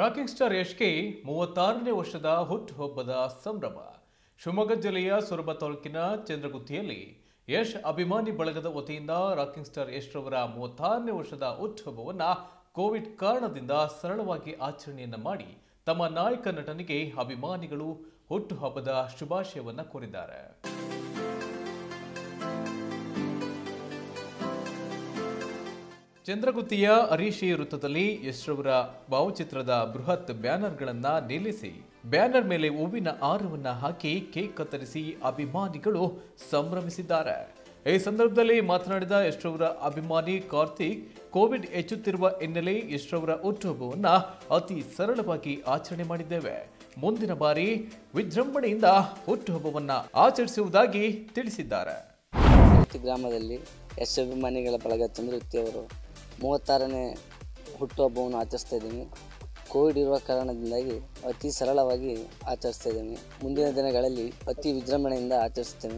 rocking star ಯಶ್ಗೆ ಮೂವತ್ತಾರನೇ ವರ್ಷದ ಹುಟ್ಟುಹಬ್ಬದ ಸಂಭ್ರಮ ಶಿವಮೊಗ್ಗ ಜಿಲ್ಲೆಯ ಸೊರಬ ತಾಲೂಕಿನ ಚಂದ್ರಗುತ್ತಿಯಲ್ಲಿ ಯಶ್ ಅಭಿಮಾನಿ ಬಳಗದ ವತಿಯಿಂದ ರಾಕಿಂಗ್ ಸ್ಟಾರ್ ಯಶ್ ರವರ ಮೂವತ್ತಾರನೇ ವರ್ಷದ ಹುಟ್ಟುಹಬ್ಬವನ್ನ ಕೋವಿಡ್ ಕಾರಣದಿಂದ ಸರಳವಾಗಿ ಆಚರಣೆಯನ್ನ ಮಾಡಿ ತಮ್ಮ ನಾಯಕ ನಟನಿಗೆ ಅಭಿಮಾನಿಗಳು ಹುಟ್ಟುಹಬ್ಬದ ಶುಭಾಶಯವನ್ನ ಕೋರಿದ್ದಾರೆ ಚಂದ್ರಗುತ್ತಿಯ ಅರೀಶಿ ವೃತ್ತದಲ್ಲಿ ಯಶ್ರವರ ಭಾವಚಿತ್ರದ ಬೃಹತ್ ಬ್ಯಾನರ್ಗಳನ್ನ ನಿಲ್ಲಿಸಿ ಬ್ಯಾನರ್ ಮೇಲೆ ಹೂವಿನ ಹಾರವನ್ನ ಹಾಕಿ ಕೇಕ್ ಕತ್ತರಿಸಿ ಅಭಿಮಾನಿಗಳು ಸಂಭ್ರಮಿಸಿದ್ದಾರೆ ಈ ಸಂದರ್ಭದಲ್ಲಿ ಮಾತನಾಡಿದ ಯಶ್ರವರ ಅಭಿಮಾನಿ ಕಾರ್ತಿಕ್ ಕೋವಿಡ್ ಹೆಚ್ಚುತ್ತಿರುವ ಹಿನ್ನೆಲೆ ಯಶ್ರವರ ಹುಟ್ಟುಹಬ್ಬವನ್ನ ಅತಿ ಸರಳವಾಗಿ ಆಚರಣೆ ಮಾಡಿದ್ದೇವೆ ಮುಂದಿನ ಬಾರಿ ವಿಜೃಂಭಣೆಯಿಂದ ಹುಟ್ಟುಹಬ್ಬವನ್ನ ಆಚರಿಸುವುದಾಗಿ ತಿಳಿಸಿದ್ದಾರೆ ಪ್ರತಿ ಗ್ರಾಮದಲ್ಲಿ ಎಸ್ ಅಭಿಮಾನಿಗಳ ಬಳಗ ಚಂದ್ರವೃತ್ತಿ ಅವರು ಮೂವತ್ತಾರನೇ ಹುಟ್ಟುಹಬ್ಬವನ್ನು ಆಚರಿಸ್ತಾ ಇದ್ದೀನಿ ಕೋವಿಡ್ ಇರುವ ಕಾರಣದಿಂದಾಗಿ ಅತಿ ಸರಳವಾಗಿ ಆಚರಿಸ್ತಾ ಇದ್ದೀನಿ ಮುಂದಿನ ದಿನಗಳಲ್ಲಿ ಅತಿ ವಿಜೃಂಭಣೆಯಿಂದ ಆಚರಿಸ್ತೇನೆ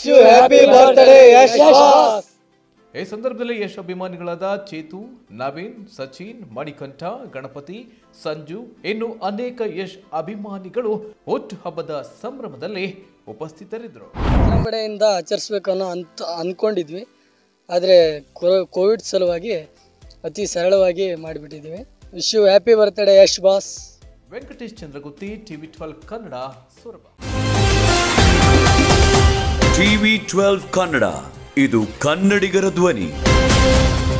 ಈ ಸಂದರ್ಭದಲ್ಲಿ ಯಶ್ ಅಭಿಮಾನಿಗಳಾದ ಚೇತು ನವೀನ್ ಸಚಿನ್ ಮಣಿಕಂಠ ಗಣಪತಿ ಸಂಜು ಇನ್ನು ಅನೇಕ ಯಶ್ ಅಭಿಮಾನಿಗಳು ಹುಟ್ಟು ಹಬ್ಬದ ಸಂಭ್ರಮದಲ್ಲಿ ಉಪಸ್ಥಿತರಿದ್ದರು ವಿಜೃಂಭಣೆಯಿಂದ ಆಚರಿಸ್ಬೇಕು ಅನ್ನೋ ಅಂತ ಅಂದ್ಕೊಂಡಿದ್ವಿ ಆದರೆ ಕೋವಿಡ್ ಸಲುವಾಗಿ ಅತಿ ಸರಳವಾಗಿ ಮಾಡಿಬಿಟ್ಟಿದ್ದೀವಿ wish you happy birthday Yash boss Venkatesh Chandragutti TV twelve Kannada Soraba TV twelve Kannada ಇದು ಕನ್ನಡಿಗರ ಧ್ವನಿ